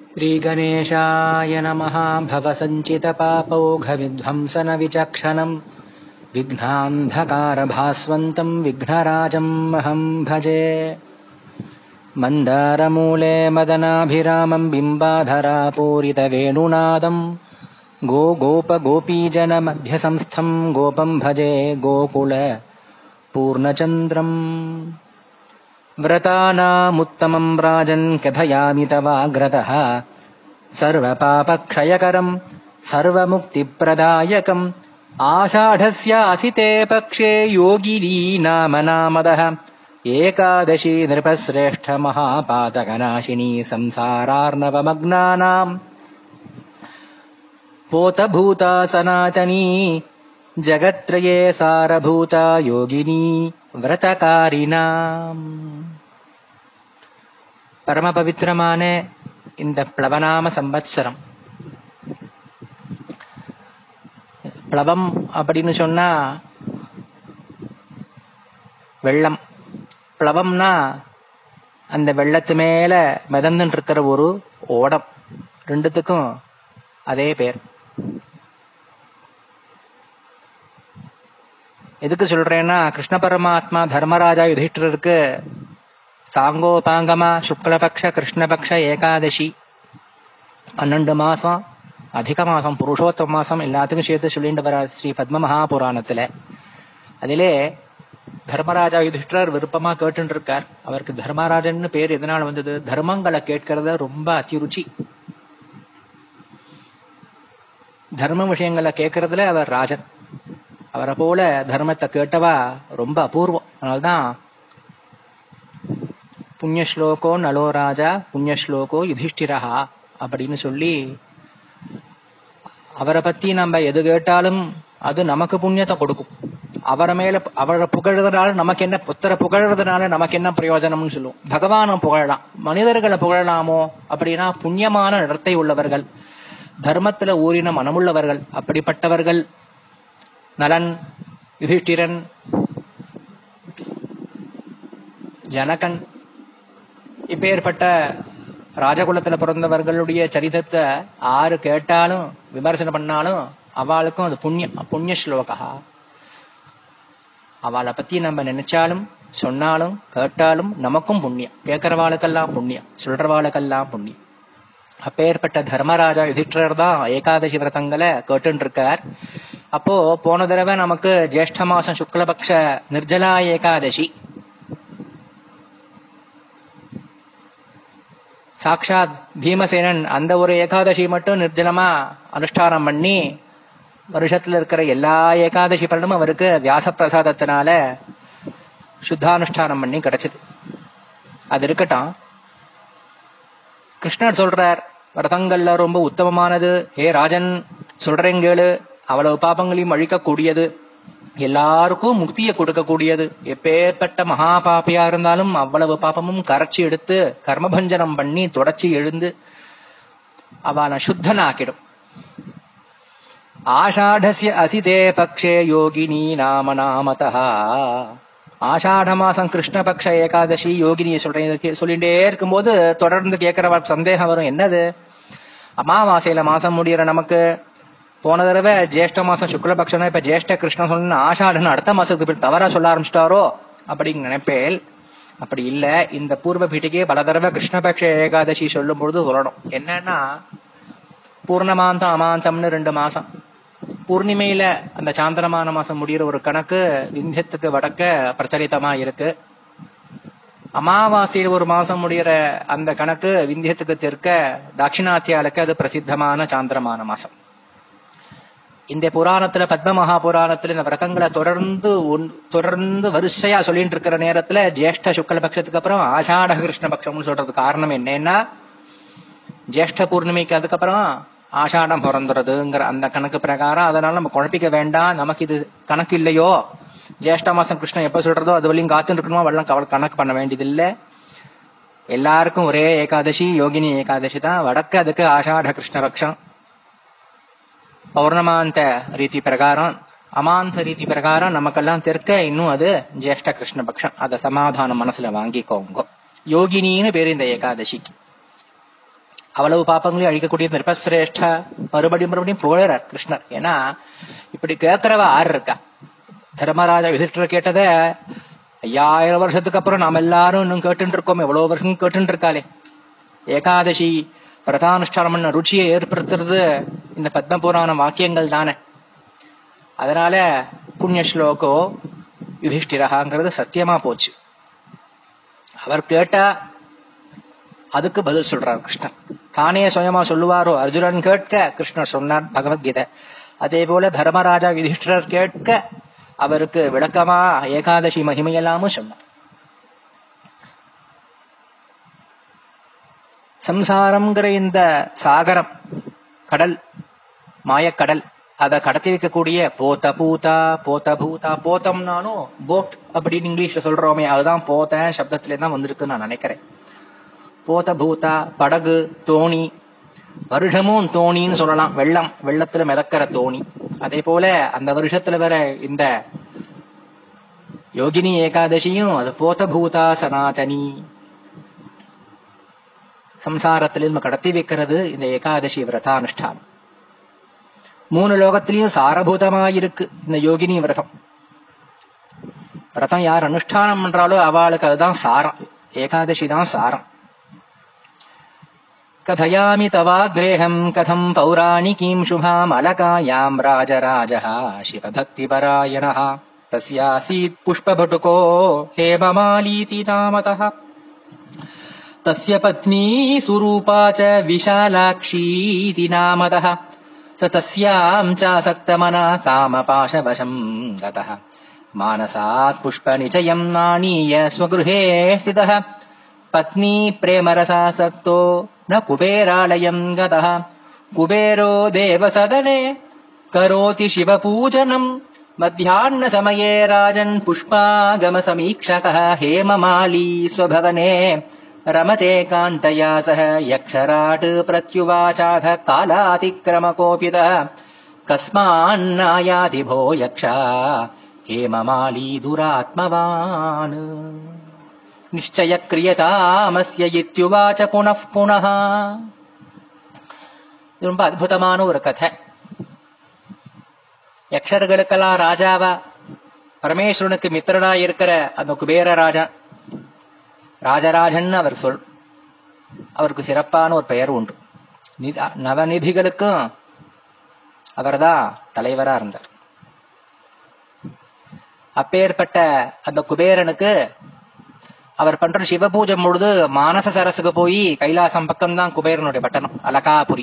श्रीगणेशाय नमः भवसञ्चितपापौघविध्वंसनविचक्षणम् विघ्नान्धकारभास्वन्तम् विघ्नराजम् अहम् भजे मन्दारमूले मदनाभिरामम् बिम्बाधरापूरितवेणुनादम् गो गोपगोपीजनमध्यसंस्थम् गोपम् भजे गोकुल पूर्णचन्द्रम् व्रतानामुत्तमम् राजन् कथयामि तवाग्रतः सर्वपापक्षयकरम् सर्वमुक्तिप्रदायकम् आषाढस्यासिते पक्षे योगिनी नाम नामदः एकादशी नृपश्रेष्ठमहापातकनाशिनी संसारार्णवमग्नानाम् पोतभूता सनातनी ஜகத்ரயே சாரபூதா யோகினி விரதகாரினாம் பரம பவித்திரமான இந்த பிளவநாம சம்பத்சரம் பிளவம் அப்படின்னு சொன்னா வெள்ளம் பிளவம்னா அந்த வெள்ளத்து மேல மிதந்துட்டு இருக்கிற ஒரு ஓடம் ரெண்டுத்துக்கும் அதே பேர் எதுக்கு சொல்றேன்னா கிருஷ்ண பரமாத்மா தர்மராஜா யுதிஷ்டருக்கு சாங்கோபாங்கமா சுக்லபக்ஷ கிருஷ்ணபக்ஷ ஏகாதசி பன்னெண்டு மாசம் அதிக மாசம் புருஷோத்தம மாசம் எல்லாத்துக்கும் சேர்த்து சொல்லிட்டு வர ஸ்ரீ பத்ம மகாபுராணத்துல அதிலே தர்மராஜா யுதிஷ்டர் விருப்பமா கேட்டு இருக்கார் அவருக்கு தர்மராஜன் பேர் எதனால வந்தது தர்மங்களை கேட்கறத ரொம்ப அதிருச்சி தர்ம விஷயங்களை கேட்கறதுல அவர் ராஜன் அவரை போல தர்மத்தை கேட்டவா ரொம்ப அபூர்வம் அதனால்தான் புண்ணியஸ்லோகோ நலோ ராஜா புண்ணியஸ்லோகோ யுதிஷ்டிரஹா அப்படின்னு சொல்லி அவரை பத்தி நம்ம எது கேட்டாலும் அது நமக்கு புண்ணியத்தை கொடுக்கும் அவரை மேல அவரை புகழ்றதுனால நமக்கு என்ன புத்தரை புகழ்றதுனால நமக்கு என்ன பிரயோஜனம்னு சொல்லுவோம் பகவானை புகழலாம் மனிதர்களை புகழலாமோ அப்படின்னா புண்ணியமான நடத்தை உள்ளவர்கள் தர்மத்துல ஊறின மனமுள்ளவர்கள் அப்படிப்பட்டவர்கள் நலன் யுதிஷ்டிரன் ஜனகன் இப்பேற்பட்ட ராஜகுலத்துல பிறந்தவர்களுடைய சரிதத்தை ஆறு கேட்டாலும் விமர்சனம் பண்ணாலும் அவளுக்கும் அது புண்ணியம் புண்ணிய ஸ்லோகா அவளை பத்தி நம்ம நினைச்சாலும் சொன்னாலும் கேட்டாலும் நமக்கும் புண்ணியம் கேட்கறவாளுக்கெல்லாம் புண்ணியம் சொல்றவாளுக்கெல்லாம் புண்ணியம் அப்பேற்பட்ட தர்மராஜா யுதிஷ்டர் தான் ஏகாதசி விரதங்களை கேட்டு இருக்கார் அப்போ போன தடவை நமக்கு ஜேஷ்ட மாசம் சுக்லபக்ஷ நிர்ஜலா ஏகாதசி சாட்சாத் பீமசேனன் அந்த ஒரு ஏகாதசி மட்டும் நிர்ஜலமா அனுஷ்டானம் பண்ணி வருஷத்துல இருக்கிற எல்லா ஏகாதசி பலனும் அவருக்கு வியாச பிரசாதத்தினால சுத்தானுஷ்டானம் பண்ணி கிடைச்சது அது இருக்கட்டும் கிருஷ்ணர் சொல்றார் விரதங்கள்ல ரொம்ப உத்தமமானது ஏ ராஜன் சொல்றேங்கேளு அவ்வளவு பாபங்களையும் அழிக்கக்கூடியது எல்லாருக்கும் முக்தியை கொடுக்கக்கூடியது எப்பேற்பட்ட மகா பாப்பியா இருந்தாலும் அவ்வளவு பாப்பமும் கரைச்சி எடுத்து கர்மபஞ்சனம் பண்ணி தொடச்சி எழுந்து அவனை சுத்தனாக்கிடும் ஆஷாடசிய அசிதே பக்ஷே யோகினி நாம நாமதா ஆஷாட மாசம் கிருஷ்ணபக்ஷ ஏகாதசி யோகினியை சொல்றேன் சொல்லிட்டே இருக்கும்போது தொடர்ந்து கேட்கிற சந்தேகம் வரும் என்னது அமாவாசையில மாசம் முடியற நமக்கு போன தடவை ஜேஷ்ட மாசம் சுக்லபக்ஷனா இப்ப ஜேஷ்ட கிருஷ்ணன் சொன்ன ஆஷாடுன்னு அடுத்த மாசத்துக்கு பின் தவறா சொல்ல ஆரம்பிச்சிட்டாரோ அப்படின்னு நினைப்பேல் அப்படி இல்ல இந்த பூர்வ பீட்டிகே பல தடவை கிருஷ்ணபக்ஷ ஏகாதசி சொல்லும் பொழுது சொல்லணும் என்னன்னா பூர்ணமாந்தம் அமாந்தம்னு ரெண்டு மாசம் பூர்ணிமையில அந்த சாந்திரமான மாசம் முடிகிற ஒரு கணக்கு விந்தியத்துக்கு வடக்க பிரச்சலிதமா இருக்கு அமாவாசையில் ஒரு மாசம் முடிகிற அந்த கணக்கு விந்தியத்துக்கு தெற்க தாட்சிணாத்தியாலுக்கு அது பிரசித்தமான சாந்திரமான மாசம் இந்த புராணத்துல பத்ம மகா புராணத்துல இந்த விரதங்களை தொடர்ந்து தொடர்ந்து வரிசையா சொல்லிட்டு இருக்கிற நேரத்துல ஜேஷ்ட சுக்லபக்ஷத்துக்கு அப்புறம் ஆஷாட கிருஷ்ணபக்ஷம்னு சொல்றது காரணம் என்னன்னா ஜேஷ்ட பூர்ணிமைக்கு அதுக்கப்புறம் ஆஷாடம் பிறந்துறதுங்கிற அந்த கணக்கு பிரகாரம் அதனால நம்ம குழப்பிக்க வேண்டாம் நமக்கு இது கணக்கு இல்லையோ ஜேஷ்ட மாசம் கிருஷ்ணன் எப்ப சொல்றதோ அது வரையும் காத்துட்டு இருக்கணுமோ வெள்ளம் கவல் கணக்கு பண்ண வேண்டியதில்லை எல்லாருக்கும் ஒரே ஏகாதசி யோகினி ஏகாதசி தான் வடக்கு அதுக்கு ஆஷாட கிருஷ்ணபக்ஷம் பௌர்ணமாந்த ரீதி பிரகாரம் அமாந்த ரீதி பிரகாரம் நமக்கெல்லாம் தெற்க இன்னும் அது ஜேஷ்ட கிருஷ்ணபக்ஷம் அதை சமாதானம் மனசுல வாங்கிக்கோங்க யோகினின்னு பேரு இந்த ஏகாதசிக்கு அவ்வளவு பாப்பங்களையும் அழிக்கக்கூடிய நிருபசிரேஷ்ட மறுபடியும் மறுபடியும் புகழறார் கிருஷ்ணர் ஏன்னா இப்படி கேட்கிறவ ஆறு இருக்கா தர்மராஜா யுதிஷ்டர் கேட்டத ஐயாயிரம் வருஷத்துக்கு அப்புறம் நாம் எல்லாரும் இன்னும் கேட்டுட்டு இருக்கோம் எவ்வளவு வருஷம் கேட்டுட்டு இருக்காளே ஏகாதசி பிரதானுஷ்டானம் பண்ண ருச்சியை ஏற்படுத்துறது இந்த பத்ம புராண வாக்கியங்கள் தானே அதனால புண்ணிய ஸ்லோகோ யுதிஷ்டிரகாங்கிறது சத்தியமா போச்சு அவர் கேட்டா அதுக்கு பதில் சொல்றார் கிருஷ்ணன் தானே சுயமா சொல்லுவாரோ அர்ஜுனன் கேட்க கிருஷ்ணர் சொன்னார் பகவத்கீதை அதே போல தர்மராஜா யுதிஷ்டிரர் கேட்க அவருக்கு விளக்கமா ஏகாதசி மகிமையெல்லாமும் சொன்னார் சம்சாரம்ங்கிற இந்த சாகரம் கடல் மாயக்கடல் அதை கடத்தி வைக்கக்கூடிய போத்த பூதா போத்த பூதா போத்தம்னாலும் போட் அப்படின்னு இங்கிலீஷ்ல சொல்றோமே அதுதான் போத்த சப்தத்துல தான் வந்திருக்குன்னு நான் நினைக்கிறேன் போத்த பூதா படகு தோணி வருஷமும் தோணின்னு சொல்லலாம் வெள்ளம் வெள்ளத்துல மிதக்கிற தோணி அதே போல அந்த வருஷத்துல வர இந்த யோகினி ஏகாதசியும் அது போத்த பூதா சனாதனி சம்சாரத்திலிருந்து கடத்தி வைக்கிறது இந்த ஏகாதசி விரதானுஷ்டானம் மூணு லோகத்திலையும் சாரபூதமாயிருக்கு இந்த யோகினி விரதம் விரதம் யார் அனுஷ்டானம் பண்றாலோ அவளுக்கு அதுதான் சாரம் ஏகாதசி தான் சாரம் कथयामि तवाग्रेहम् कथम् पौराणिकीम् शुभाम् अलकायाम् राजराजः शिवभक्तिपरायणः तस्यासीत् पुष्पभटुको हेममालीति नामतः तस्य पत्नी सुरूपा च विशालाक्षीति नामतः स तस्याम् चासक्तमना कामपाशवशम् गतः मानसात् पुष्पनिचयम् नानीय स्वगृहे स्थितः पत्नी प्रेमरसासक्तो न कुबेरालयम् गतः कुबेरो देवसदने करोति शिवपूजनम् मध्याह्नसमये राजन् पुष्पागमसमीक्षकः हेममाली स्वभवने रमते कान्तया सह यक्षराट् प्रत्युवाचाथ कालातिक्रमकोपितः कस्मान्नायाति भो यक्षा हेममाली दुरात्मवान् நிச்சய கிரியதாமஸ்ய இத்யுவாச்ச புனః புனः இது ரொம்ப அற்புதமான ஒரு கதை யக்ஷர்களுக்கெல்லாம் ராஜாவா பரமேஸ்வரனுக்கு மித்திரனா இருக்கிற அந்த குபேர ராஜா ராஜராஜன் அவர் சொல் அவருக்கு சிறப்பான ஒரு பெயர் உண்டு நவநிதிகளுக்கும் அவர்தான் தலைவரா இருந்தார் அப்பேற்பட்ட அந்த குபேரனுக்கு அவர் பண்ற சிவ பூஜை பொழுது மானச சரசுக்கு போய் கைலாசம் பக்கம் தான் குபேரனுடைய பட்டணம் அலகாபுரி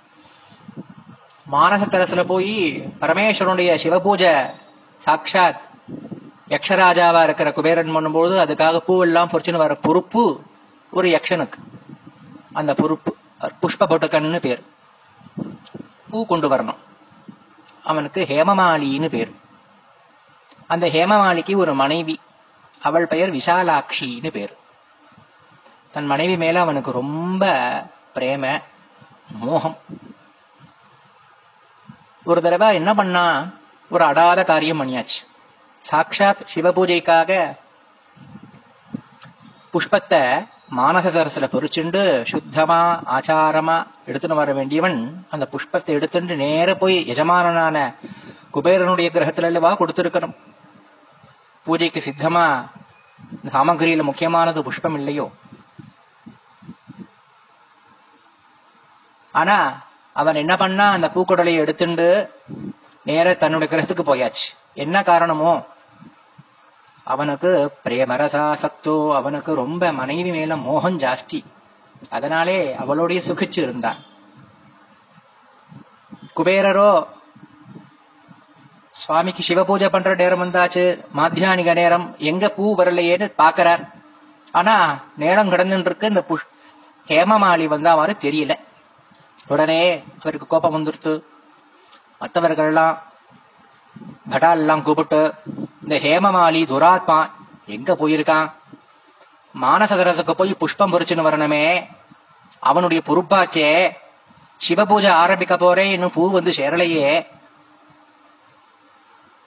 மானச சரசுல போய் பரமேஸ்வரனுடைய சிவ பூஜை சாட்சாத் யக்ஷராஜாவா இருக்கிற குபேரன் பண்ணும்போது அதுக்காக பூவெல்லாம் பொறிச்சுன்னு வர பொறுப்பு ஒரு யக்ஷனுக்கு அந்த பொறுப்பு புஷ்ப பொட்டுக்கன்னு பேர் பூ கொண்டு வரணும் அவனுக்கு ஹேமமாலின்னு பேர் அந்த ஹேமமாலிக்கு ஒரு மனைவி அவள் பெயர் விஷாலாட்சின்னு பேர் தன் மனைவி மேல அவனுக்கு ரொம்ப பிரேம மோகம் ஒரு தடவை என்ன பண்ணா ஒரு அடாத காரியம் பண்ணியாச்சு சாட்சாத் சிவ பூஜைக்காக புஷ்பத்தை மானச சரசுல பொறிச்சுண்டு சுத்தமா ஆச்சாரமா எடுத்துன்னு வர வேண்டியவன் அந்த புஷ்பத்தை எடுத்துட்டு நேர போய் எஜமானனான குபேரனுடைய கிரகத்துல அல்லவா கொடுத்திருக்கணும் பூஜைக்கு சித்தமா சாமகிரியில முக்கியமானது புஷ்பம் இல்லையோ ஆனா அவன் என்ன பண்ணா அந்த பூக்குடலையை எடுத்துண்டு நேர தன்னுடைய கிரகத்துக்கு போயாச்சு என்ன காரணமோ அவனுக்கு பிரேமரசாசக்தோ அவனுக்கு ரொம்ப மனைவி மேல மோகம் ஜாஸ்தி அதனாலே அவளோடைய சுகிச்சு இருந்தான் குபேரரோ சுவாமிக்கு சிவ பூஜை பண்ற நேரம் வந்தாச்சு மாத்தியானிக நேரம் எங்க பூ வரலையேன்னு பாக்குறார் ஆனா நேரம் கடந்துட்டு இருக்கு இந்த புஷ் ஹேமமாலி வந்தா மாதிரி தெரியல உடனே அவருக்கு கோபம் வந்துருத்து மற்றவர்கள்லாம் பட்டால் எல்லாம் கூப்பிட்டு இந்த ஹேமமாலி துராத்மா எங்க போயிருக்கான் மானசதரசுக்கு போய் புஷ்பம் பொறிச்சுன்னு வரணுமே அவனுடைய பொறுப்பாச்சே சிவ பூஜை ஆரம்பிக்க போறேன் இன்னும் பூ வந்து சேரலையே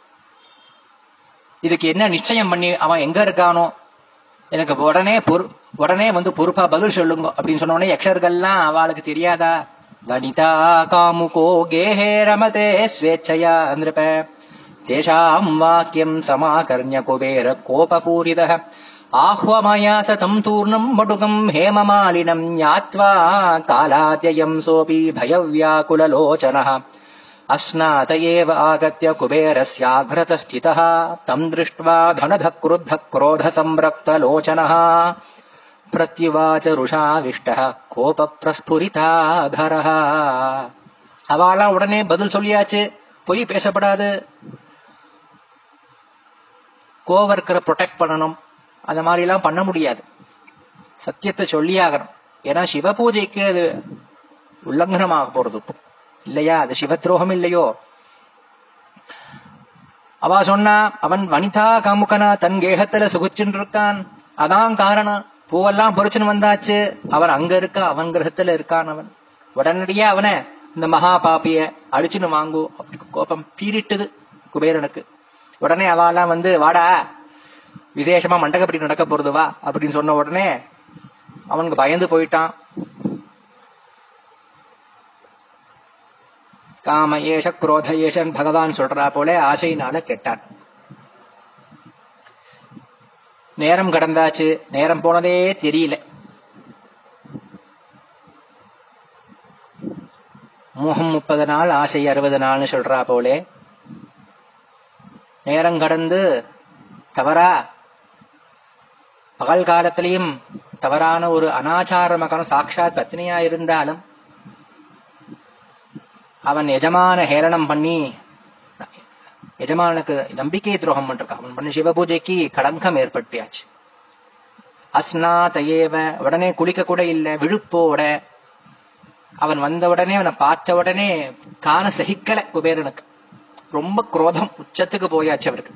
இதுக்கு என்ன நிச்சயம் பண்ணி அவன் எங்க இருக்கானோ எனக்கு உடனே பொறு உடனே வந்து பொறுப்பா பதில் சொல்லுங்க அப்படின்னு சொன்ன உடனே யக்ஷர்கள்லாம் அவளுக்கு தெரியாதா வனிதா காமுகோ கேஹே ரமதே ஸ்வேச்சயா நிருப தேஷாம் வாக்கியம் சமாகர்ணிய குபேர கோபபூரித ஆஹ்வமயா சதம் தூர்ணம் மடுகம் ஹேமமாலினம் ஞாத்வா காலாத்யயம் சோபி பயவ்யாகுலலோச்சனः अस्नात एव आगत्य कुबेरस्याघ्रतस्थितः तम् दृष्ट्वा धनधः क्रुद्धः क्रोधसंरक्तलोचनः प्रत्युवाच रुषाविष्टः கோபப்பிரஸ்புரிதாதரः அவெல்லாம் உடனே பதில் சொல்லியாச்சு பொய் பேசப்படாது கோவர்க்கரை ப்ரொடெக்ட் பண்ணணும் அந்த மாதிரி எல்லாம் பண்ண முடியாது சத்தியத்தை சொல்லியாகணும் ஏன்னா சிவ பூஜைக்கு அது உல்லங்கனமாக போறது இப்போ இல்லையா அது சிவத்ரோகம் இல்லையோ அவ சொன்னா அவன் வனிதா காமுகனா தன் கேகத்துல சுகிச்சுட்டு இருக்கான் அதான் காரணம் பூவெல்லாம் பொறிச்சுன்னு வந்தாச்சு அவன் அங்க இருக்கா அவன் கிரகத்துல இருக்கான் அவன் உடனடியா அவனை இந்த மகா பாப்பிய அடிச்சுன்னு வாங்கு அப்படி கோபம் பீரிட்டுது குபேரனுக்கு உடனே அவெல்லாம் வந்து வாடா விசேஷமா மண்டகப்படி நடக்க போறது வா அப்படின்னு சொன்ன உடனே அவனுக்கு பயந்து போயிட்டான் காம ஏஷ குரோத ஏஷன் பகவான் சொல்றா போல ஆசையினால கெட்டான் நேரம் கடந்தாச்சு நேரம் போனதே தெரியல மோகம் முப்பது நாள் ஆசை அறுபது நாள்னு சொல்றா போலே நேரம் கடந்து தவறா பகல் காலத்திலையும் தவறான ஒரு அனாச்சார மகனம் சாட்சாத் பத்னியா இருந்தாலும் அவன் எஜமான ஹேளனம் பண்ணி எஜமானுக்கு நம்பிக்கை துரோகம் பண்ணிருக்கான் அவன் பண்ண சிவ பூஜைக்கு களங்கம் ஏற்பட்டியாச்சு அஸ்நாத ஏவ உடனே குளிக்க கூட இல்ல விழுப்போட அவன் வந்த உடனே அவனை பார்த்த உடனே காண சகிக்கல குபேரனுக்கு ரொம்ப குரோதம் உச்சத்துக்கு போயாச்சு அவருக்கு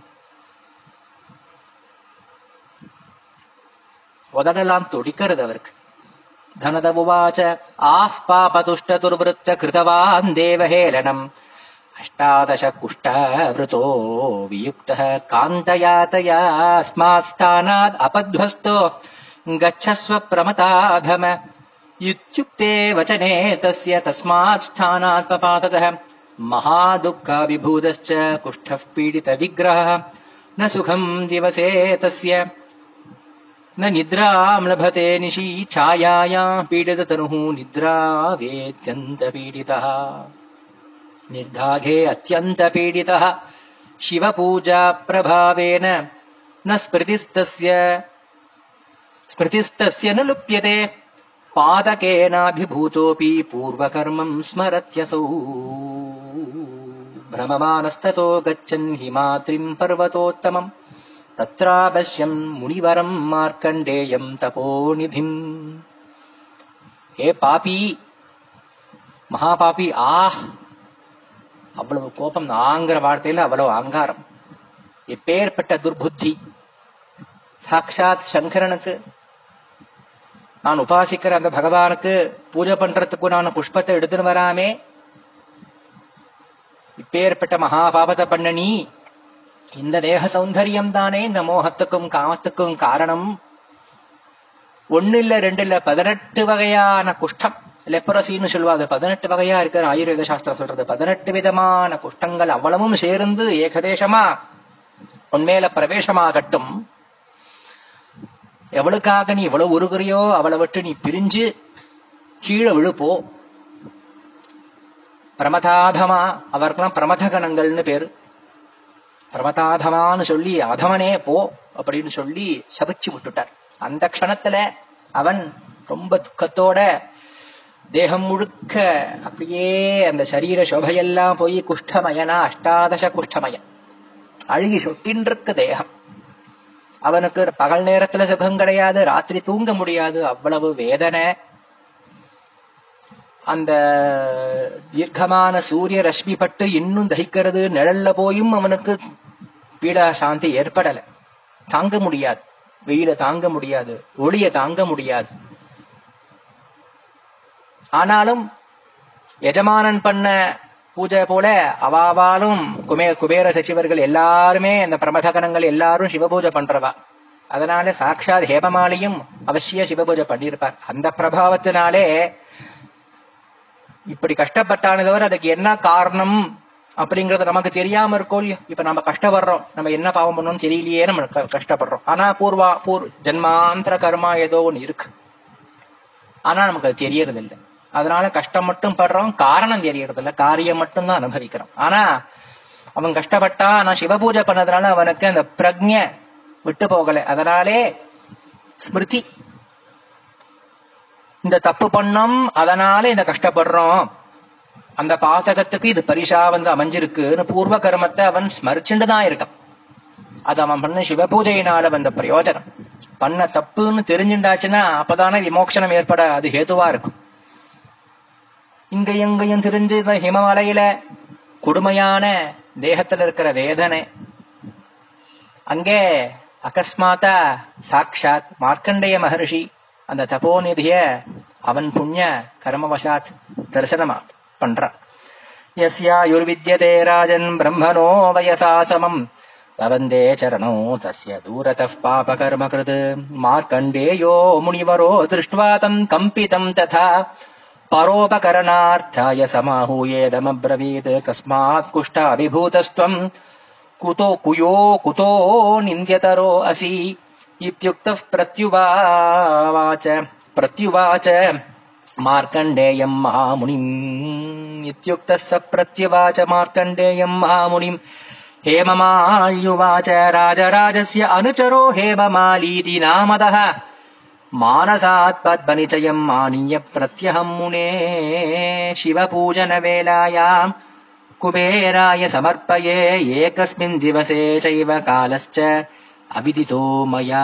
உதடெல்லாம் துடிக்கிறது அவருக்கு धनद उवाच आः पापतुष्टतुर्वृत्त कृतवान् देवहेलनम् अष्टादश कुष्ठवृतो वियुक्तः कान्तयातयास्मात् स्थानात् अपध्वस्तो गच्छस्व प्रमताधम इत्युक्ते वचने तस्य तस्मात् स्थानात् पपाततः महादुःखाभिभूतश्च कुष्ठः पीडितविग्रहः न सुखम् दिवसे तस्य न निद्राम् लभते निशी छायायाम् पीडिततनुः निद्रावेत्यन्तपीडितः निर्धाघे अत्यन्तपीडितः शिवपूजाप्रभावेन न स्मृतिस्तस्य स्मृतिस्तस्य न लुप्यते पादकेनाभिभूतोऽपि पूर्वकर्मम् स्मरत्यसौ भ्रममानस्ततो गच्छन् हिमाद्रिम् पर्वतोत्तमम् தத்ராபஷ்யம் முனிவரம் மார்க்கண்டேயம் தபோநிதிம் ஏ பாபி மகா பாபி ஆஹ் அவ்வளவு கோபம் ஆங்கிற வார்த்தையில அவ்வளவு அங்காரம் எப்பேற்பட்ட துர்புத்தி சாட்சாத் சங்கரனுக்கு நான் உபாசிக்கிற அந்த பகவானுக்கு பூஜை பண்றதுக்கு நான் புஷ்பத்தை எடுத்துன்னு வராமே இப்பேற்பட்ட மகாபாபத்தை பண்ண நீ இந்த தேக சௌந்தரியம் தானே இந்த மோகத்துக்கும் காமத்துக்கும் காரணம் ஒன்னு இல்ல ரெண்டு இல்ல பதினெட்டு வகையான குஷ்டம் லெப்பரசின்னு சொல்லுவாங்க பதினெட்டு வகையா இருக்கிற ஆயுர்வேத சாஸ்திரம் சொல்றது பதினெட்டு விதமான குஷ்டங்கள் அவ்வளவும் சேர்ந்து ஏகதேசமா உன்மேல பிரவேசமாகட்டும் எவளுக்காக நீ இவ்வளவு உருகுறியோ அவளை விட்டு நீ பிரிஞ்சு கீழே விழுப்போ பிரமதாதமா அவருக்கெல்லாம் பிரமத கணங்கள்னு பேரு பிரமதாதமான்னு சொல்லி அதமனே போ அப்படின்னு சொல்லி சபிச்சு விட்டுட்டார் அந்த க்ஷணத்துல அவன் ரொம்ப துக்கத்தோட தேகம் முழுக்க அப்படியே அந்த சரீர சோபையெல்லாம் போய் குஷ்டமயனா அஷ்டாதச குஷ்டமயன் அழுகி சொட்டின்றிருக்கு தேகம் அவனுக்கு பகல் நேரத்துல சுகம் கிடையாது ராத்திரி தூங்க முடியாது அவ்வளவு வேதனை அந்த தீர்க்கமான சூரிய ரஷ்மி பட்டு இன்னும் தகிக்கிறது நிழல்ல போயும் அவனுக்கு பீடா சாந்தி ஏற்படல தாங்க முடியாது வெயில தாங்க முடியாது ஒளிய தாங்க முடியாது ஆனாலும் எஜமானன் பண்ண பூஜை போல அவாவாலும் குமே குபேர சச்சிவர்கள் எல்லாருமே அந்த பிரமதகணங்கள் எல்லாரும் சிவபூஜை பண்றவா அதனால சாட்சாத் ஹேமமாலியும் அவசிய சிவபூஜை பண்ணியிருப்பார் அந்த பிரபாவத்தினாலே இப்படி கஷ்டப்பட்டானே தவிர அதுக்கு என்ன காரணம் அப்படிங்கறது நமக்கு தெரியாம இருக்கோ இல்லையோ இப்ப நம்ம கஷ்டப்படுறோம் நம்ம என்ன பாவம் பண்ணோம்னு தெரியலையே நம்ம க- கஷ்டப்படுறோம் ஆனா பூர்வா பூர் ஜென்மாந்திர கர்மா ஏதோ ஒண்ணு இருக்கு ஆனா நமக்கு அது தெரியறது இல்ல அதனால கஷ்டம் மட்டும் படுறோம் காரணம் தெரியறது இல்ல காரியம் மட்டும் தான் அனுபவிக்கிறோம் ஆனா அவன் கஷ்டப்பட்டான் ஆனா சிவபூஜை பண்ணதுனால அவனுக்கு அந்த பிரக்ஞ விட்டு போகல அதனாலே ஸ்மிருதி இந்த தப்பு பண்ணோம் அதனால இந்த கஷ்டப்படுறோம் அந்த பாதகத்துக்கு இது பரிசா வந்து அமைஞ்சிருக்குன்னு பூர்வ கர்மத்தை அவன் ஸ்மரிச்சுட்டு தான் இருக்கான் அது அவன் பண்ண சிவபூஜையினால வந்த பிரயோஜனம் பண்ண தப்புன்னு தெரிஞ்சுண்டாச்சுன்னா அப்பதானே விமோக்ஷனம் ஏற்பட அது ஹேதுவா இருக்கும் இங்க எங்கேயும் தெரிஞ்சு இந்த ஹிமமலையில கொடுமையான தேகத்துல இருக்கிற வேதனை அங்கே அகஸ்மாத்தா சாக்ஷாத் மார்க்கண்டேய மகர்ஷி அந்த தபோநிதிய அவன் புண்ணிய கர்மவசாத் தரிசனமா பண்றான் யஸ்யாயுர்வித்யதே ராஜன் பிரம்மணோ வயசா சமம் பவந்தே சரணோ தஸ்ய தூரதः பாபகர்மகிருத் மார்க்கண்டேயோ முனிவரோ திருஷ்ட்வா தம் கம்பிதம் ததா பரோபகரணார்த்தாய சமாஹூயேதமப்ரவீத் கஸ்மாத் குஷ்டாபிபூதஸ்त्वम् कुतो कुयो कुतो निन्द्यतरो असि इत्युक्तः प्रत्युवाच प्रत्युवाच मार्कण्डेयम् महामुनिम् इत्युक्तः स प्रत्युवाच मार्कण्डेयम् महामुनिम् हेममाल्युवाच राजराजस्य अनुचरो हेममालीति नामदः मानसात् पद्मनिचयम् आनीय प्रत्यहम् मुने शिवपूजनवेलायाम् कुबेराय समर्पये एकस्मिन् दिवसे चैव कालश्च अविदितो मया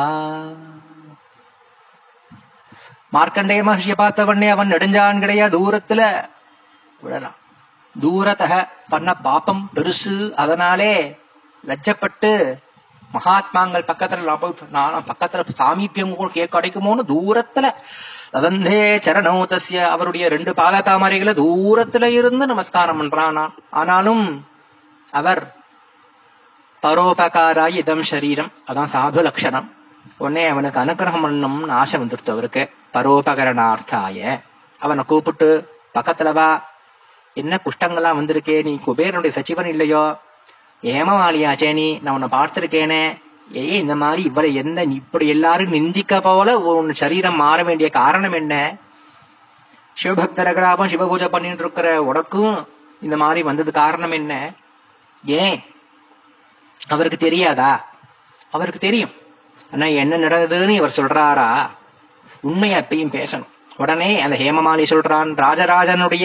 மார்க்கண்டேய மகர்ஷியை பார்த்த உடனே அவன் நெடுஞ்சான் கிடையா தூரத்துல விடலாம் தூரத்தக பண்ண பாப்பம் பெருசு அதனாலே லஜ்ஜப்பட்டு மகாத்மாங்கள் பக்கத்துல நான் போய் நான் பக்கத்துல சாமீபியம் கூட கேட்க கிடைக்குமோன்னு தூரத்துல அதந்தே சரணோ தஸ்ய அவருடைய ரெண்டு பாத தாமரைகளை தூரத்துல இருந்து நமஸ்காரம் பண்றான் நான். ஆனாலும் அவர் பரோபகாராய் இதம் சரீரம் அதான் சாது லட்சணம் உடனே அவனுக்கு அனுகிரகம் பண்ணணும்னு ஆசை வந்துடுத்து அவருக்கு பரோபகரணார்த்தாய அவனை கூப்பிட்டு பக்கத்துல வா என்ன குஷ்டங்கள்லாம் வந்திருக்கே நீ குபேரனுடைய சச்சிவன் இல்லையோ ஏமவாளியாச்சே நீ நான் உன்னை பார்த்திருக்கேனே ஏய் இந்த மாதிரி இவரை எந்த இப்படி எல்லாரும் நிந்திக்க போல உன் சரீரம் மாற வேண்டிய காரணம் என்ன சிவபக்தரகராபம் சிவபூஜை பண்ணிட்டு இருக்கிற உனக்கும் இந்த மாதிரி வந்தது காரணம் என்ன ஏன் அவருக்கு தெரியாதா அவருக்கு தெரியும் ஆனா என்ன நடந்ததுன்னு இவர் சொல்றாரா உண்மையை எப்பயும் பேசணும் உடனே அந்த ஹேமமாலி சொல்றான் ராஜராஜனுடைய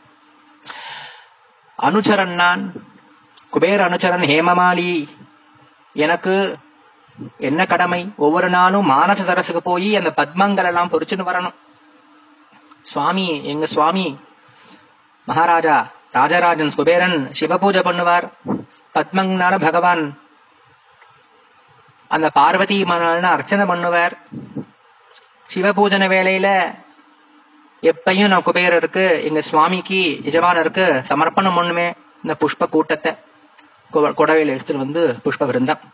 அனுச்சரன் நான் குபேர அனுச்சரன் ஹேமமாலி எனக்கு என்ன கடமை ஒவ்வொரு நாளும் மானச சரசுக்கு போய் அந்த பத்மங்கள் எல்லாம் பொறிச்சுன்னு வரணும் சுவாமி எங்க சுவாமி மகாராஜா ராஜராஜன் குபேரன் சிவபூஜை பண்ணுவார் பத்மங்கனால பகவான் அந்த பார்வதி மணால்னு அர்ச்சனை பண்ணுவார் சிவபூஜன வேலையில எப்பயும் நான் குபேரருக்கு எங்க சுவாமிக்கு எஜமானருக்கு சமர்ப்பணம் பண்ணுமே இந்த புஷ்ப கூட்டத்தை கு- குடவையில எடுத்துட்டு வந்து புஷ்ப விருந்தம்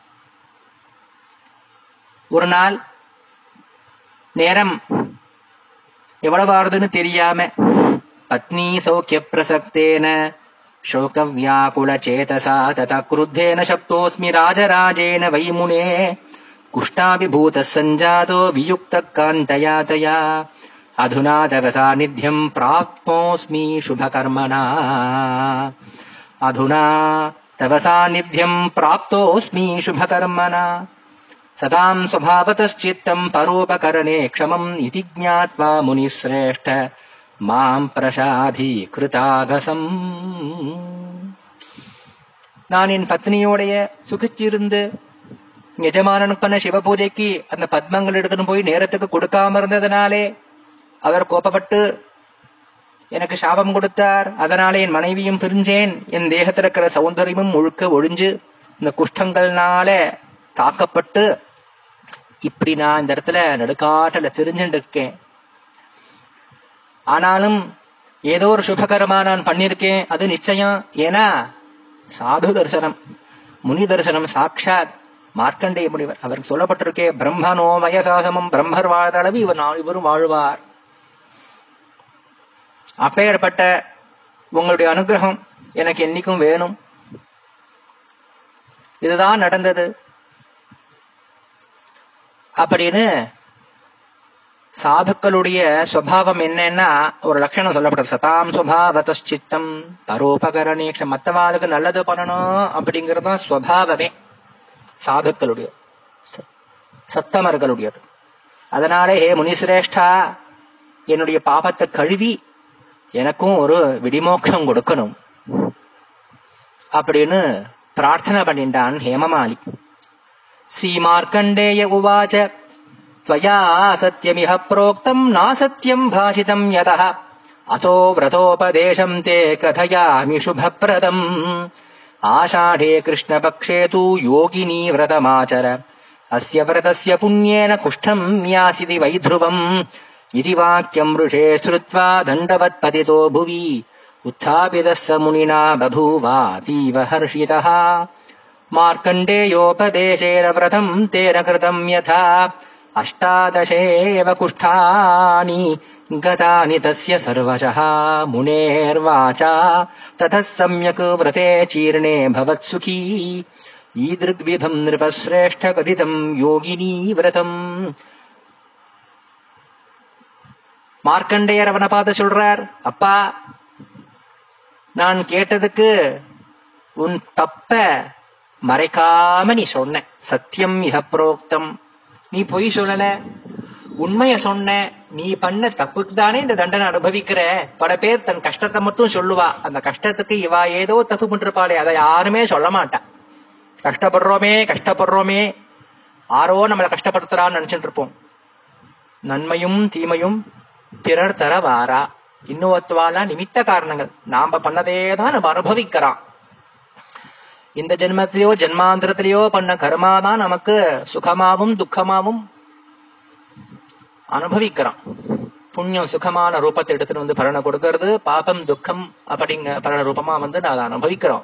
ஒரு நாள் நேரம் எவ்வளவு ஆறுதுன்னு தெரியாம பத்னி சௌக்கிய பிரசக்தேன சோக வியாக்குல சேதசா ததா क्रुद्धेन शप्तोऽस्मि राजराजेन वै मुने कुष्ठाभिभूतः सञ्जातो वियुक्तः कान्तया तया अधुना तव सान्निध्यम् प्राप्नोऽस्मि शुभकर्मणा अधुना तव सान्निध्यम् प्राप्तोऽस्मि शुभकर्मणा सदाम् स्वभावतश्चित्तम् परोपकरणे क्षमम् इति ज्ञात्वा मुनिश्रेष्ठ மாம் பிரசாதி கிருதாகசம் நான் என் பத்னியோடைய சுகிச்சிருந்து எஜமானனுக்கு பண்ண சிவ பூஜைக்கு அந்த பத்மங்கள் எடுத்துன்னு போய் நேரத்துக்கு கொடுக்காம இருந்ததுனாலே அவர் கோபப்பட்டு எனக்கு சாபம் கொடுத்தார் அதனாலே என் மனைவியும் பிரிஞ்சேன் என் தேகத்துல இருக்கிற சௌந்தரியமும் முழுக்க ஒழிஞ்சு இந்த குஷ்டங்கள்னால தாக்கப்பட்டு இப்படி நான் இந்த இடத்துல நடுக்காட்டுல தெரிஞ்சுட்டு இருக்கேன் ஆனாலும் ஏதோ ஒரு சுபகரமா நான் பண்ணிருக்கேன் அது நிச்சயம் ஏன்னா சாது தரிசனம் முனி தரிசனம் சாட்சாத் மார்க்கண்டேய முனிவர் அவருக்கு சொல்லப்பட்டிருக்கே பிரம்மனோ மயசாசமம் பிரம்மர் வாழற அளவு இவர் நா- இவரும் வாழ்வார் அப்பேற்பட்ட உங்களுடைய அனுகிரகம் எனக்கு என்னைக்கும் வேணும் இதுதான் நடந்தது அப்படின்னு சாதுக்களுடைய சுவாவம் என்னன்னா ஒரு லட்சணம் சொல்லப்படுது சதாம் சுபாவதச்சித்தம் பரோபகரணீக்ஷ மத்தவாளுக்கு நல்லது பண்ணணும் அப்படிங்கிறது தான் ஸ்வபாவமே சாதுக்களுடைய ச- சத்தமர்களுடையது அதனாலே ஹே முனிசிரேஷ்டா என்னுடைய பாபத்தை கழுவி எனக்கும் ஒரு விடிமோட்சம் கொடுக்கணும் அப்படின்னு பிரார்த்தனை பண்ணிட்டான் ஹேமமாலி ஸ்ரீமார்க்கண்டேய உவாச்ச त्वया सत्यमिह प्रोक्तम् नासत्यम् भाषितम् यतः अतो व्रतोपदेशम् ते कथयामि शुभप्रदम् आषाढे कृष्णपक्षे तु योगिनी व्रतमाचर अस्य व्रतस्य पुण्येन कुष्ठम् यासिति वै ध्रुवम् इति वाक्यम् वृषे श्रुत्वा दण्डवत्पतितो भुवि उत्थापितः स मुनिना बभूवातीव हर्षितः मार्कण्डेयोपदेशेन व्रतम् तेन कृतम् यथा अष्टादशेव कुष्ठानि गतानि तस्य सर्वशः मुनेर्वाचा ततः सम्यक् व्रते चीर्णे भवत्सुखी ईदृग्विधम् नृपश्रेष्ठ कथितम् योगिनी व्रतम् மார்க்கண்டேயர் அவனை பார்த்து சொல்றார் அப்பா நான் கேட்டதுக்கு உன் தப்ப மறைக்காம நீ சொன்ன சத்தியம் இக புரோக்தம் நீ பொய் சொல்லல உண்மைய சொன்ன நீ பண்ண தப்புக்கு தானே இந்த தண்டனை அனுபவிக்கிற பல பேர் தன் கஷ்டத்தை மட்டும் சொல்லுவா அந்த கஷ்டத்துக்கு இவா ஏதோ தப்பு பண்ணிருப்பாளே அதை யாருமே சொல்ல மாட்டா கஷ்டப்படுறோமே கஷ்டப்படுறோமே ஆரோ நம்மளை கஷ்டப்படுத்துறான்னு நினைச்சிட்டு இருப்போம் நன்மையும் தீமையும் பிறர் தர வாரா இன்னொருத்துவால நிமித்த காரணங்கள் நாம பண்ணதே தான் நம்ம அனுபவிக்கிறோம் இந்த ஜென்மத்திலேயோ ஜென்மாந்திரத்திலேயோ பண்ண கர்மா தான் நமக்கு சுகமாவும் துக்கமாவும் அனுபவிக்கிறோம் புண்ணியம் சுகமான ரூபத்தை எடுத்துட்டு வந்து பலனை கொடுக்கறது பாபம் துக்கம் அப்படிங்க பலன ரூபமா வந்து நான் அதை அனுபவிக்கிறோம்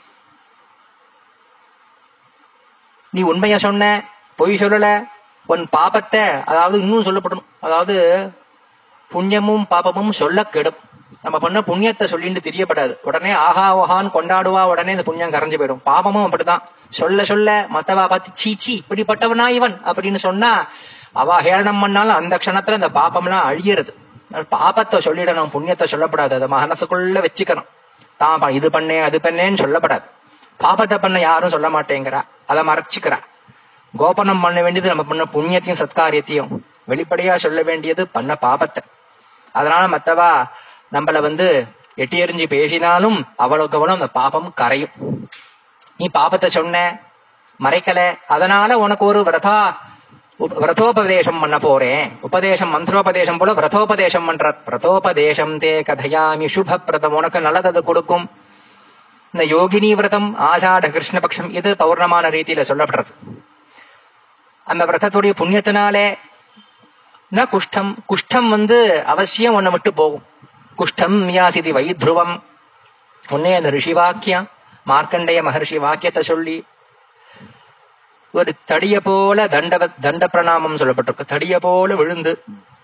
நீ உண்மைய சொன்ன பொய் சொல்லல உன் பாபத்தை அதாவது இன்னும் சொல்லப்படணும் அதாவது புண்ணியமும் பாபமும் சொல்ல கெடும் நம்ம பண்ண புண்ணியத்தை சொல்லிட்டு தெரியப்படாது உடனே ஆஹா ஓஹான்னு கொண்டாடுவா உடனே இந்த புண்ணியம் கரைஞ்சு போயிடும் பாபமும் அப்படிதான் சொல்ல சொல்ல மத்தவா பார்த்து சீச்சி இப்படிப்பட்டவனா இவன் அப்படின்னு சொன்னா அவ ஹேளனம் பண்ணாலும் அந்த க்ஷணத்துல அந்த பாபம்லாம் அழியறது அதனால பாபத்தை சொல்லிடணும் புண்ணியத்தை சொல்லப்படாது அதை மனசுக்குள்ள வச்சுக்கணும் தான் ப- இது பண்ணேன் அது பண்ணேன்னு சொல்லப்படாது பாபத்தை பண்ண யாரும் சொல்ல மாட்டேங்கிறா அதை மறைச்சுக்கிறா கோபனம் பண்ண வேண்டியது நம்ம பண்ண புண்ணியத்தையும் சத்காரியத்தையும் வெளிப்படையா சொல்ல வேண்டியது பண்ண பாபத்தை அதனால மத்தவா நம்மள வந்து எட்டி எறிஞ்சு பேசினாலும் அவளுக்கு அவளும் அந்த பாபம் கரையும் நீ பாபத்தை சொன்ன மறைக்கல அதனால உனக்கு ஒரு விரதா உப- விரதோபதேசம் பண்ண போறேன் உபதேசம் மந்திரோபதேசம் போல விரதோபதேசம் பண்ற விரதோபதேசம் தே கதையாமி சுபப்பிரதம் உனக்கு நல்லது அது கொடுக்கும் இந்த யோகினி விரதம் ஆஷாட கிருஷ்ணபக்ஷம் இது பௌர்ணமான ரீதியில சொல்லப்படுறது அந்த விரதத்துடைய புண்ணியத்தினாலே ந குஷ்டம் குஷ்டம் வந்து அவசியம் உன்னை விட்டு போகும் குஷ்டம் யாசிதி வைத்ருவம் உன்னே அந்த ரிஷி வாக்கியம் மார்க்கண்டேய மகர்ஷி வாக்கியத்தை சொல்லி ஒரு தடிய போல தண்ட தண்ட பிரணாமம் சொல்லப்பட்டிருக்கு தடிய போல விழுந்து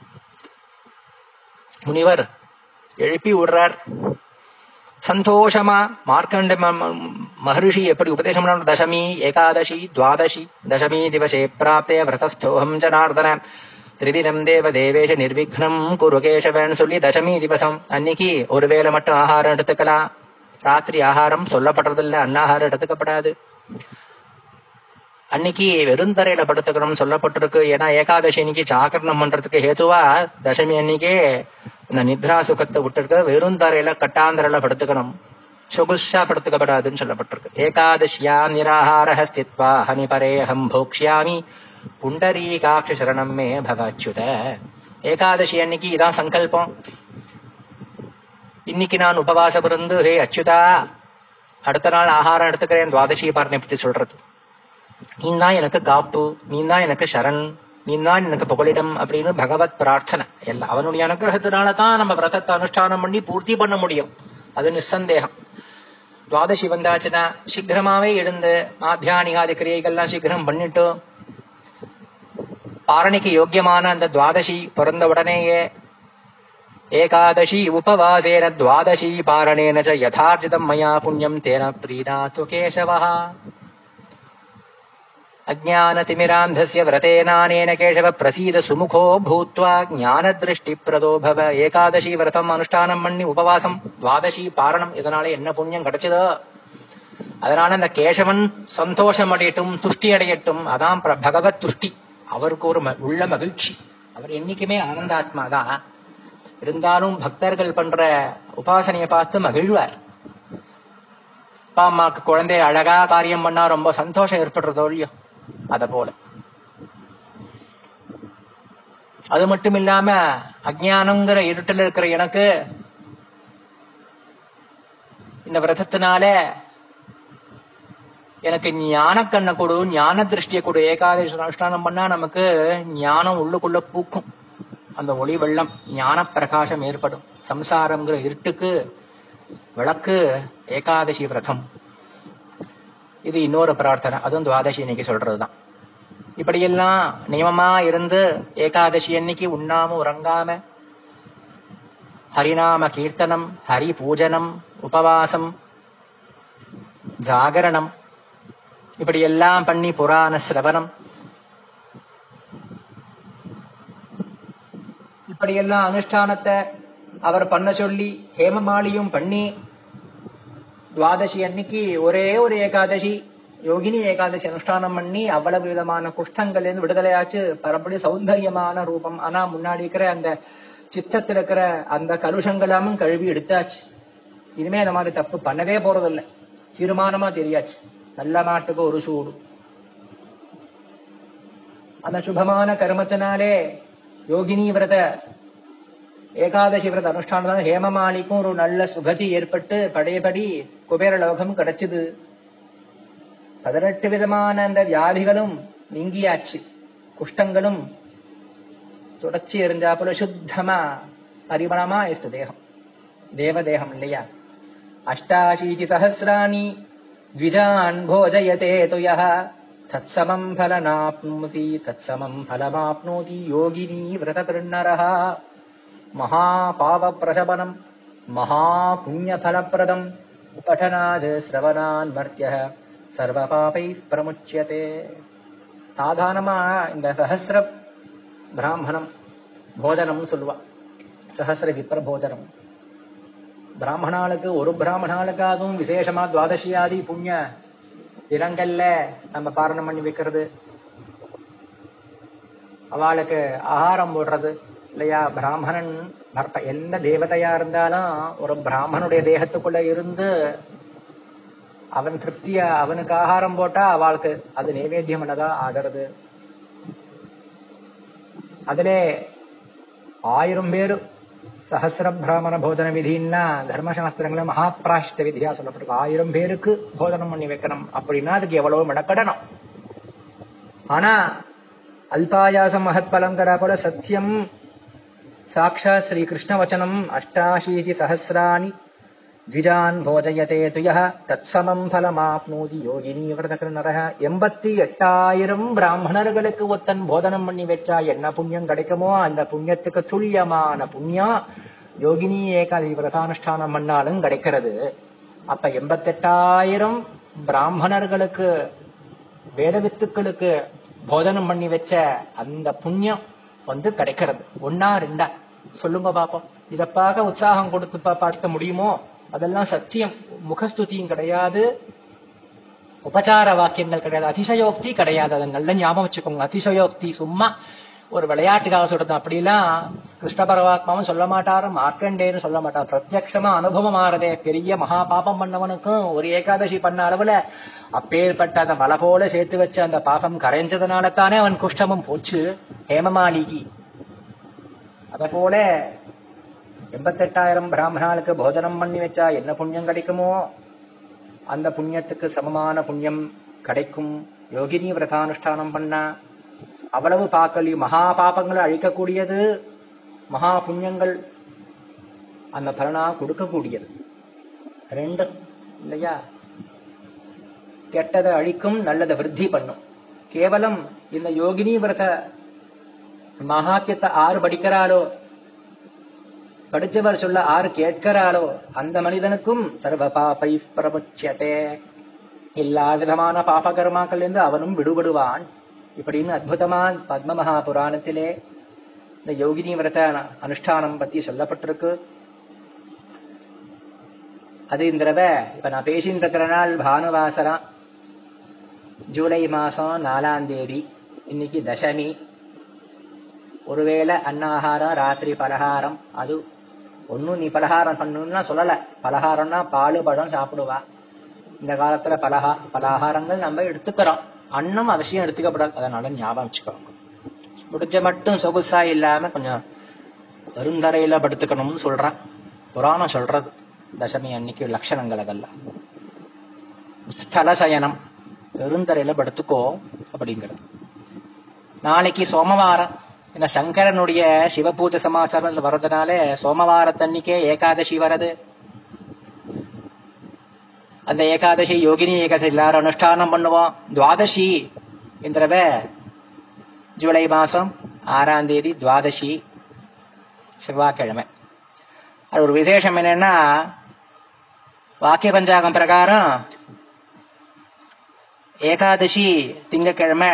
முனிவர் எழுப்பி விடுறார் சந்தோஷமா மார்க்கண்ட ம- ம- மகர்ஷி எப்படி உபதேசம் பண்ணாரு? தசமி ஏகாதசி துவாதசி தசமி திவசே பிராப்தே விரதஸ்தோகம் ஜனார்தன திரிதினம் தேவ தேவேஷ நிர்விக்னம் குரு கேசவன் சொல்லி தசமி திவசம் அன்னைக்கு ஒருவேளை மட்டும் ஆகாரம் எடுத்துக்கலாம் ராத்திரி ஆகாரம் சொல்லப்படுறதில்ல அன்னாகாரம் எடுத்துக்கப்படாது அன்னைக்கு வெறுந்தரையில படுத்துக்கணும்னு சொல்லப்பட்டிருக்கு ஏன்னா ஏகாதசி அன்னைக்கு சாகரணம் பண்றதுக்கு ஹேதுவா தசமி அன்னைக்கே இந்த நித்ரா சுகத்தை விட்டுருக்க வெறுந்தரையில கட்டாந்தரையில படுத்துக்கணும் சொகுஷா படுத்துக்கப்படாதுன்னு சொல்லப்பட்டிருக்கு ஏகாதசியா நிராகார ஸ்தித்வா ஹனி பரேஹம் போக்ஷியாமி புண்டரீகாட்சி சரணம் மே பவாச்சுத ஏகாதசி அன்னைக்கு இதான் சங்கல்பம் இன்னைக்கு நான் உபவாசம் இருந்து ஹே அச்சுதா அடுத்த நாள் ஆகாரம் எடுத்துக்கிறேன் துவாதசி பாரணை பத்தி சொல்றது நீ தான் எனக்கு காப்பு நீ தான் எனக்கு சரண் நீ தான் எனக்கு புகலிடம் அப்படின்னு பகவத் பிரார்த்தனை எல்லாம் அவனுடைய அனுகிரகத்தினால தான் நம்ம விரதத்தை அனுஷ்டானம் பண்ணி பூர்த்தி பண்ண முடியும் அது நிசந்தேகம் துவாதசி வந்தாச்சுன்னா சீக்கிரமாவே எழுந்து மாத்தியானிகாதி கிரியைகள்லாம் சீக்கிரம் பண்ணிட்டு பாரணிக்கு யோக்கியமான அந்த துவாதசி பிறந்த உடனேயே ஏகாதசி உபவாசேன துவாதசி பாரணேன ச யதார்ஜிதம் மயா புண்ணியம் தேன பிரீணாத்து கேசவः अज्ञानतिमिरान्धस्य व्रतेनानेन केशव प्रसीद सुमुखो भूत्वा ஞானதிருஷ்டிப்பிரதோ பவ ஏகாதசி விரதம் அனுஷ்டானம் பண்ணி உபவாசம் துவாதசி பாரணம் இதனால என்ன புண்ணியம் கிடைச்சதோ அதனால அந்த கேசவன் சந்தோஷம் அடையட்டும் துஷ்டி அடையட்டும் அதான் பிர- பகவத் துஷ்டி அவருக்கு ஒரு ம- உள்ள மகிழ்ச்சி அவர் என்னைக்குமே ஆனந்தாத்மா தான் இருந்தாலும் பக்தர்கள் பண்ற உபாசனையை பார்த்து மகிழ்வார் அப்பா அம்மாக்கு குழந்தை அழகா காரியம் பண்ணா ரொம்ப சந்தோஷம் ஏற்படுறதோ இல்லையோ அத போல அது மட்டும் இல்லாம அஜ்ஞானங்கிற இருட்டில் இருக்கிற எனக்கு இந்த விரதத்தினால எனக்கு ஞான கண்ணை கொடு ஞான திருஷ்டியை கொடு ஏகாதசி அனுஷ்டானம் பண்ணா நமக்கு ஞானம் உள்ளுக்குள்ள பூக்கும் அந்த ஒளி வெள்ளம் ஞான பிரகாசம் ஏற்படும் சம்சாரம்ங்கிற இருட்டுக்கு விளக்கு ஏகாதசி விரதம் இது இன்னொரு பிரார்த்தனை அதுவும் துவாதசி இன்னைக்கு சொல்றதுதான் இப்படியெல்லாம் நியமமா இருந்து ஏகாதசி அன்னைக்கு உண்ணாம உறங்காம ஹரிநாம கீர்த்தனம் ஹரி பூஜனம் உபவாசம் ஜாகரணம் இப்படி எல்லாம் பண்ணி புராண சிரவணம் இப்படியெல்லாம் அனுஷ்டானத்தை அவர் பண்ண சொல்லி ஹேமமாலியும் பண்ணி துவாதசி அன்னைக்கு ஒரே ஒரு ஏகாதசி யோகினி ஏகாதசி அனுஷ்டானம் பண்ணி அவ்வளவு விதமான குஷ்டங்கள்ல இருந்து விடுதலையாச்சு பரப்படி சௌந்தரியமான ரூபம் ஆனா முன்னாடி இருக்கிற அந்த சித்தத்துல இருக்கிற அந்த கலுஷங்களாமும் கழுவி எடுத்தாச்சு இனிமே அந்த மாதிரி தப்பு பண்ணவே போறதில்லை தீர்மானமா தெரியாச்சு நல்ல மாட்டுக்கு ஒரு சூடு அந்த சுபமான கர்மத்தினாலே யோகினி விரத ஏகாதசி விரத அனுஷ்டானம் ஹேமமாலிக்கும் ஒரு நல்ல சுகதி ஏற்பட்டு படையபடி குபேர லோகம் கிடைச்சது பதினெட்டு விதமான அந்த வியாதிகளும் நீங்கியாச்சு குஷ்டங்களும் தொடச்சி எறிஞ்சா போல சுத்தமா பரிமளமா இருக்கு தேகம் தேவதேகம் இல்லையா அஷ்டாशीति சஹசிராணி द्विजान् भोजयते तु यः तत्समम् फलनाप्नोति तत्समम् फलमाप्नोति योगिनी व्रतकृन्नरः महापापप्रशमनम् महापुण्यफलप्रदम् उपठनाद् श्रवणान्मर्त्यः சர்வபாபைः பிரமுச்சியதே சாதாரணமா இந்த சஹசிர பிராமணம் போஜனம்னு சொல்லுவா சஹசிர விப்ர போஜனம் பிராமணாளுக்கு ஒரு பிராமணாளுக்காகவும் விசேஷமா துவாதசியாதி புண்ணிய தினங்கள்ல நம்ம பாரணம் பண்ணி வைக்கிறது அவளுக்கு ஆகாரம் போடுறது இல்லையா பிராமணன் பர்ப்ப- எந்த தேவதையா இருந்தாலும் ஒரு பிராமணனுடைய தேகத்துக்குள்ள இருந்து அவன் திருப்தியா அவனுக்கு ஆகாரம் போட்டா அவளுக்கு அது நைவேத்தியம் பண்ணதா ஆகிறது அதிலே ஆயிரம் பேரு சஹசிர பிராமண போஜன விதின்னா தர்மசாஸ்திரங்கள மகாபிராஷ்ட விதியா சொல்லப்பட்டிருக்கு ஆயிரம் பேருக்கு போஜனம் பண்ணி வைக்கணும் அப்படின்னா அதுக்கு எவ்வளவு மெனக்கடணும் ஆனா அல்பாயாசம் மகத்பலங்கிற போல சத்தியம் சாட்சாத் ஸ்ரீ கிருஷ்ண வச்சனம் அஷ்டாஷீதி சஹசிராணி த்விஜான் போஜயதே துயः தத்சமம் பலமாப்னோதி யோகினி விரதகிருநரக எண்பத்தி எட்டாயிரம் பிராமணர்களுக்கு ஒத்தன் போதனம் பண்ணி வச்சா என்ன புண்ணியம் கிடைக்குமோ அந்த புண்ணியத்துக்கு துல்லியமான புண்ணியம் யோகினி ஏகாதி விரதானுஷ்டானம் பண்ணாலும் கிடைக்கிறது அப்ப எண்பத்தெட்டாயிரம் பிராமணர்களுக்கு வேதவித்துக்களுக்கு போஜனம் பண்ணி வச்ச அந்த புண்ணியம் வந்து கிடைக்கிறது ஒன்னா ரெண்டா சொல்லுங்க பாப்போம் இத பார்க்க உற்சாகம் கொடுத்து பா- பார்க்க முடியுமோ அதெல்லாம் சத்தியம் முகஸ்துதியும் கிடையாது உபச்சார வாக்கியங்கள் கிடையாது அதிசயோக்தி கிடையாது அதை நல்ல ஞாபகம் வச்சுக்கோங்க அதிசயோக்தி சும்மா ஒரு விளையாட்டுக்காக சொல்றது அப்படிலாம் கிருஷ்ண பரமாத்மாவும் சொல்ல மாட்டாரு மார்க்கண்டேன்னு சொல்ல மாட்டார் பிரத்யக்ஷமா அனுபவம் ஆறதே பெரிய மகா பாபம் பண்ணவனுக்கும் ஒரு ஏகாதசி பண்ண அளவுல அப்பேற்பட்ட அந்த மலை போல சேர்த்து வச்ச அந்த பாபம் கரைஞ்சதுனால தானே அவன் குஷ்டமும் போச்சு ஹேமமாலிகி அத போல எண்பத்தெட்டாயிரம் பிராமணாளுக்கு போஜனம் பண்ணி வச்சா என்ன புண்ணியம் கிடைக்குமோ அந்த புண்ணியத்துக்கு சமமான புண்ணியம் கிடைக்கும் யோகினி விரதானுஷ்டானம் பண்ணா அவ்வளவு பாக்கலி மகா பாபங்களை அழிக்கக்கூடியது மகா புண்ணியங்கள் அந்த பலனா கொடுக்கக்கூடியது ரெண்டு இல்லையா கெட்டதை அழிக்கும் நல்லதை விருத்தி பண்ணும் கேவலம் இந்த யோகினி விரத மகாத்தியத்தை ஆறு படிக்கிறாளோ படிச்சவர் சொல்ல ஆறு கேட்கிறாளோ அந்த மனிதனுக்கும் சர்வ பாபை பிரமுச்சியதே எல்லா விதமான பாபகர்மாக்கள் இருந்து அவனும் விடுபடுவான் இப்படின்னு அற்புதமான பத்ம மகா புராணத்திலே இந்த யோகினி விரத அனுஷ்டானம் பத்தி சொல்லப்பட்டிருக்கு அது இந்த தடவை இப்ப நான் பேசிட்டு இருக்கிற நாள் பானுவாசரா ஜூலை மாசம் நாலாம் தேதி இன்னைக்கு தசமி ஒருவேளை அன்னாகாரம் ராத்திரி பலகாரம் அது ஒன்னும் நீ பலகாரம் பண்ணணும்னா சொல்லல பலகாரம்னா பாலு பழம் சாப்பிடுவா இந்த காலத்துல பலகா பலகாரங்கள் நம்ம எடுத்துக்கிறோம் அன்னம் அவசியம் எடுத்துக்கப்படாது அதனால ஞாபகம் வச்சுக்கோங்க முடிஞ்ச மட்டும் சொகுசா இல்லாம கொஞ்சம் பெருந்தரையில படுத்துக்கணும்னு சொல்றான் புராணம் சொல்றது தசமி அன்னைக்கு லட்சணங்கள் அதெல்லாம் ஸ்தல சயனம் பெருந்தரையில படுத்துக்கோ அப்படிங்கிறது நாளைக்கு சோமவாரம் ஏன்னா சங்கரனுடைய சிவபூஜை சமாச்சாரம் வர்றதுனால சோமவாரத்தன்னைக்கே ஏகாதசி வரது அந்த ஏகாதசி யோகினி ஏகாதசி எல்லாரும் அனுஷ்டானம் பண்ணுவோம் துவாதசி என்கிறவ ஜூலை மாசம் ஆறாம் தேதி துவாதசி செவ்வாய்க்கிழமை அது ஒரு விசேஷம் என்னன்னா வாக்கிய பஞ்சாங்கம் பிரகாரம் ஏகாதசி திங்கக்கிழமை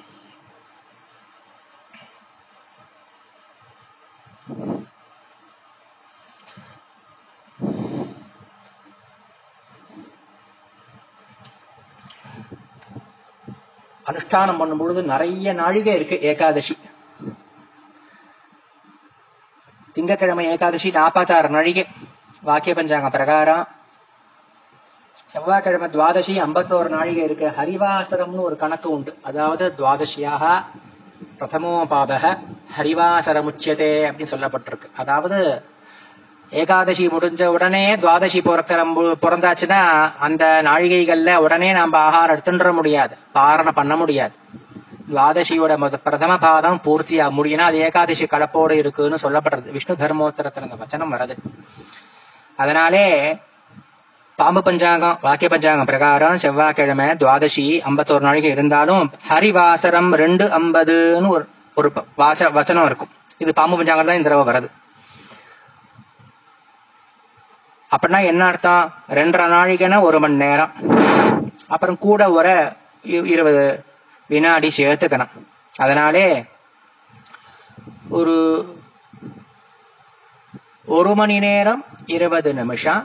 அனுஷ்டானம் பண்ணும் பொழுது நிறைய நாழிகை இருக்கு ஏகாதசி திங்கக்கிழமை ஏகாதசி நாற்பத்தாறு நாழிகை வாக்கிய பஞ்சாங்க பிரகாரம் செவ்வாய்க்கிழமை துவாதசி ஐம்பத்தோரு நாழிகை இருக்கு ஹரிவாசரம்னு ஒரு கணக்கு உண்டு அதாவது துவாதசியாக பிரதமோ பாபக ஹரிவாசரமுச்சியதே அப்படின்னு சொல்லப்பட்டிருக்கு அதாவது ஏகாதசி முடிஞ்ச உடனே துவாதசி பிறக்கிற பிறந்தாச்சுன்னா அந்த நாழிகைகள்ல உடனே நாம ஆகாரம் எடுத்துட முடியாது பாரணம் பண்ண முடியாது துவாதசியோட முத பிரதம பாதம் பூர்த்தியா முடியும்னா அது ஏகாதசி கலப்போடு இருக்குன்னு சொல்லப்படுறது விஷ்ணு தர்மோத்தரத்துல அந்த வச்சனம் வருது அதனாலே பாம்பு பஞ்சாங்கம் வாக்கிய பஞ்சாங்கம் பிரகாரம் செவ்வாய்க்கிழமை துவாதசி ஐம்பத்தோரு நாளைக்கு இருந்தாலும் ஹரிவாசரம் ரெண்டு ஐம்பதுன்னு ஒரு ஒரு வாச வச்சனம் இருக்கும் இது பாம்பு பஞ்சாங்கம் தான் இந்த தடவை வருது அப்படின்னா என்ன அர்த்தம் ரெண்டரை நாழிகைனா ஒரு மணி நேரம் அப்புறம் கூட ஒரு இருபது வினாடி சேர்த்துக்கணும் அதனாலே ஒரு ஒரு மணி நேரம் இருபது நிமிஷம்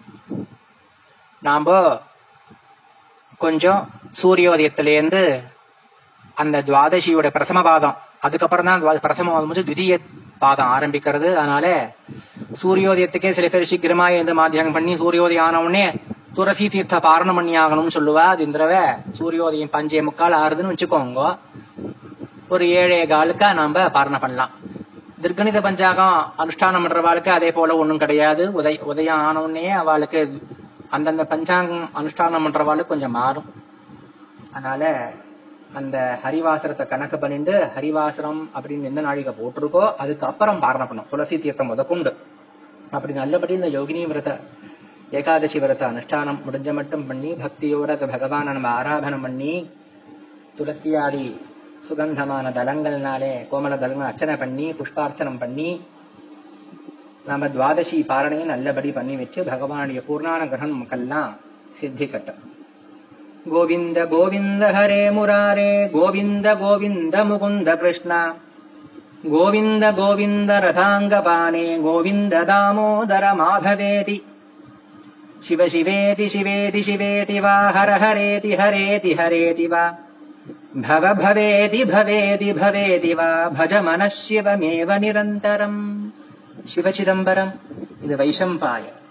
நாம கொஞ்சம் சூரியோதயத்திலேருந்து அந்த துவாதசியோட பிரசம பாதம் அதுக்கப்புறம் தான் பிரசம பாதம் முடிஞ்சு திதிய பாதம் ஆரம்பிக்கிறது அதனால சூரியோதயத்துக்கே சில பேர் சீக்கிரமா எழுந்து மாத்தியானம் பண்ணி சூரியோதயம் ஆன உடனே துளசி தீர்த்த பாரணம் பண்ணி ஆகணும்னு சொல்லுவா அது இந்த தடவை சூரியோதயம் பஞ்சே முக்கால் ஆறுதுன்னு வச்சுக்கோங்க ஒரு ஏழே காலுக்கா நாம பாரணம் பண்ணலாம் திருக்கணித பஞ்சாகம் அனுஷ்டானம் பண்றவாளுக்கு அதே போல ஒண்ணும் கிடையாது உதய உதயம் ஆன உடனே அவளுக்கு அந்தந்த பஞ்சாங்கம் அனுஷ்டானம் பண்றவாளுக்கு கொஞ்சம் மாறும் அதனால அந்த ஹரிவாசரத்தை கணக்கு பண்ணிட்டு ஹரிவாசரம் அப்படின்னு எந்த நாழிகை போட்டிருக்கோ அதுக்கப்புறம் பாரணம் பண்ணும் துளசி தீர்த்தம் முதற்கொண்டு அப்படி நல்லபடி இந்த யோகினி விரத ஏகாதசி விரத அனுஷ்டானம் முடிஞ்ச மட்டும் பண்ணி பக்தியோட பகவான நம்ம ஆராதனம் பண்ணி துளசியாடி சுகந்தமான தலங்கள்னாலே கோமல தலங்கள் அர்ச்சனை பண்ணி புஷ்பார்ச்சனம் பண்ணி நம்ம துவாதசி பாரணையும் நல்லபடி பண்ணி வச்சு பகவானுடைய பூர்ணானுகிரகம் நமக்கெல்லாம் சித்திக்கட்டும் गोविन्द गोविन्द हरे मुरारे गोविन्द गोविन्द मुकुन्द कृष्ण गोविन्द गोविन्द रथाङ्गपाने गोविन्द दामोदर माधवेति शिव शिवेति शिवेति शिवेति वा हर हरेति हरेति हरेति वा भव भवेति भवेति भवेति वा भज मनः शिवमेव निरन्तरम् शिवचिदम्बरम् இது வைஷம்பாய